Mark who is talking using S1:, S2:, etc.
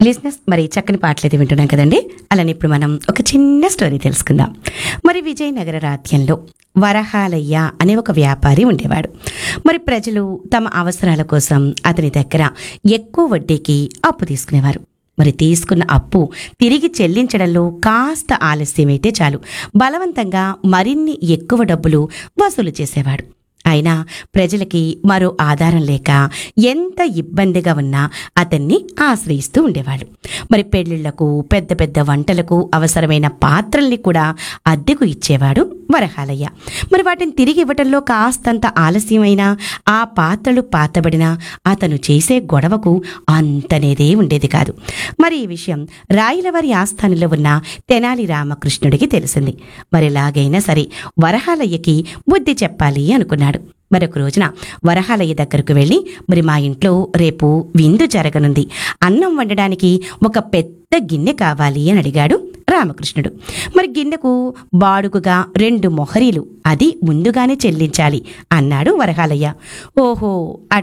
S1: లిజినెస్ మరి చక్కని పాటలు అయితే వింటున్నాం కదండి అలానే ఇప్పుడు మనం ఒక చిన్న స్టోరీ తెలుసుకుందాం మరి విజయనగర రాజ్యంలో వరహాలయ్య అనే ఒక వ్యాపారి ఉండేవాడు మరి ప్రజలు తమ అవసరాల కోసం అతని దగ్గర ఎక్కువ వడ్డీకి అప్పు తీసుకునేవారు మరి తీసుకున్న అప్పు తిరిగి చెల్లించడంలో కాస్త ఆలస్యమైతే చాలు బలవంతంగా మరిన్ని ఎక్కువ డబ్బులు వసూలు చేసేవాడు అయినా ప్రజలకి మరో ఆధారం లేక ఎంత ఇబ్బందిగా ఉన్నా అతన్ని ఆశ్రయిస్తూ ఉండేవాడు మరి పెళ్లిళ్లకు పెద్ద పెద్ద వంటలకు అవసరమైన పాత్రల్ని కూడా అద్దెకు ఇచ్చేవాడు వరహాలయ్య మరి వాటిని తిరిగి ఇవ్వటంలో కాస్తంత ఆలస్యమైనా ఆ పాత్రలు పాతబడినా అతను చేసే గొడవకు అంతనేదే ఉండేది కాదు మరి ఈ విషయం రాయలవారి ఆస్థానంలో ఉన్న తెనాలి రామకృష్ణుడికి తెలిసింది మరి ఎలాగైనా సరే వరహాలయ్యకి బుద్ధి చెప్పాలి అనుకున్నాడు మరొక రోజున వరహాలయ్య దగ్గరకు వెళ్ళి మరి మా ఇంట్లో రేపు విందు జరగనుంది అన్నం వండడానికి ఒక పెద్ద గిన్నె కావాలి అని అడిగాడు రామకృష్ణుడు మరి గిన్నెకు బాడుగుగా రెండు మొహరీలు అది ముందుగానే చెల్లించాలి అన్నాడు వరహాలయ్య ఓహో